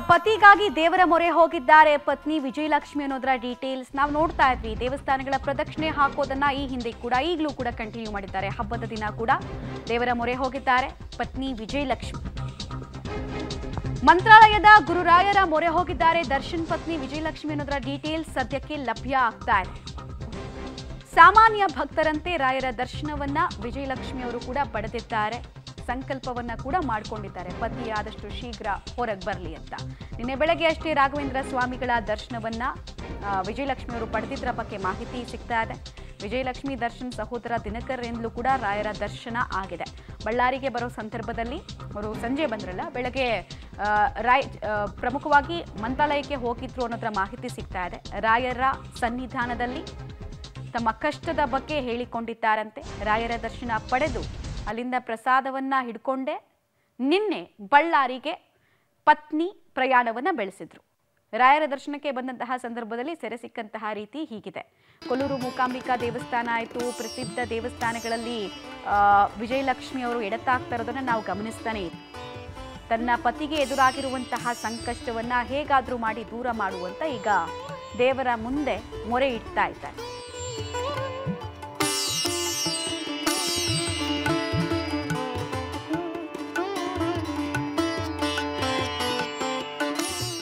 ಪತಿಗಾಗಿ ದೇವರ ಮೊರೆ ಹೋಗಿದ್ದಾರೆ ಪತ್ನಿ ವಿಜಯಲಕ್ಷ್ಮಿ ಅನ್ನೋದರ ಡೀಟೇಲ್ಸ್ ನಾವು ನೋಡ್ತಾ ಇದ್ವಿ ದೇವಸ್ಥಾನಗಳ ಪ್ರದಕ್ಷಿಣೆ ಹಾಕೋದನ್ನ ಈ ಹಿಂದೆ ಕೂಡ ಈಗಲೂ ಕೂಡ ಕಂಟಿನ್ಯೂ ಮಾಡಿದ್ದಾರೆ ಹಬ್ಬದ ದಿನ ಕೂಡ ದೇವರ ಮೊರೆ ಹೋಗಿದ್ದಾರೆ ಪತ್ನಿ ವಿಜಯಲಕ್ಷ್ಮಿ ಮಂತ್ರಾಲಯದ ಗುರುರಾಯರ ಮೊರೆ ಹೋಗಿದ್ದಾರೆ ದರ್ಶನ್ ಪತ್ನಿ ವಿಜಯಲಕ್ಷ್ಮಿ ಅನ್ನೋದರ ಡೀಟೇಲ್ಸ್ ಸದ್ಯಕ್ಕೆ ಲಭ್ಯ ಆಗ್ತಾ ಇದೆ ಸಾಮಾನ್ಯ ಭಕ್ತರಂತೆ ರಾಯರ ದರ್ಶನವನ್ನ ವಿಜಯಲಕ್ಷ್ಮಿ ಅವರು ಕೂಡ ಪಡೆದಿದ್ದಾರೆ ಸಂಕಲ್ಪವನ್ನ ಕೂಡ ಮಾಡಿಕೊಂಡಿದ್ದಾರೆ ಪತಿ ಆದಷ್ಟು ಶೀಘ್ರ ಹೊರಗೆ ಬರಲಿ ಅಂತ ನಿನ್ನೆ ಬೆಳಗ್ಗೆ ಅಷ್ಟೇ ರಾಘವೇಂದ್ರ ಸ್ವಾಮಿಗಳ ದರ್ಶನವನ್ನ ಆ, ವಿಜಯಲಕ್ಷ್ಮಿ ಅವರು ಪಡೆದಿದ್ದರ ಬಗ್ಗೆ ಮಾಹಿತಿ ಸಿಗ್ತಾ ಇದೆ ವಿಜಯಲಕ್ಷ್ಮಿ ದರ್ಶನ್ ಸಹೋದರ ದಿನಕರ್ ಎಂದಲೂ ಕೂಡ ರಾಯರ ದರ್ಶನ ಆಗಿದೆ ಬಳ್ಳಾರಿಗೆ ಬರೋ ಸಂದರ್ಭದಲ್ಲಿ ಅವರು ಸಂಜೆ ಬಂದ್ರಲ್ಲ ಬೆಳಗ್ಗೆ ಆ, ರಾಯ್ ಆ, ಪ್ರಮುಖವಾಗಿ ಮಂತ್ರಾಲಯಕ್ಕೆ ಹೋಗಿದ್ರು ಅನ್ನೋದರ ಮಾಹಿತಿ ಸಿಗ್ತಾ ಇದೆ ರಾಯರ ಸನ್ನಿಧಾನದಲ್ಲಿ ತಮ್ಮ ಕಷ್ಟದ ಬಗ್ಗೆ ಹೇಳಿಕೊಂಡಿದ್ದಾರಂತೆ ರಾಯರ ದರ್ಶನ ಪಡೆದು ಅಲ್ಲಿಂದ ಪ್ರಸಾದವನ್ನ ಹಿಡ್ಕೊಂಡೆ ನಿನ್ನೆ ಬಳ್ಳಾರಿಗೆ ಪತ್ನಿ ಪ್ರಯಾಣವನ್ನ ಬೆಳೆಸಿದ್ರು ರಾಯರ ದರ್ಶನಕ್ಕೆ ಬಂದಂತಹ ಸಂದರ್ಭದಲ್ಲಿ ಸೆರೆ ಸಿಕ್ಕಂತಹ ರೀತಿ ಹೀಗಿದೆ ಕೊಲ್ಲೂರು ಮೂಕಾಂಬಿಕಾ ದೇವಸ್ಥಾನ ಆಯಿತು ಪ್ರಸಿದ್ಧ ದೇವಸ್ಥಾನಗಳಲ್ಲಿ ಆ, ವಿಜಯಲಕ್ಷ್ಮಿ ಅವರು ಎಡತಾಗ್ತಾ ಇರೋದನ್ನ ನಾವು ಗಮನಿಸ್ತಾನೆ ಇದ್ವಿ ತನ್ನ ಪತಿಗೆ ಎದುರಾಗಿರುವಂತಹ ಸಂಕಷ್ಟವನ್ನ ಹೇಗಾದ್ರೂ ಮಾಡಿ ದೂರ ಮಾಡುವಂತ ಈಗ ದೇವರ ಮುಂದೆ ಮೊರೆ ಇಡ್ತಾ ಇದ್ದಾರೆ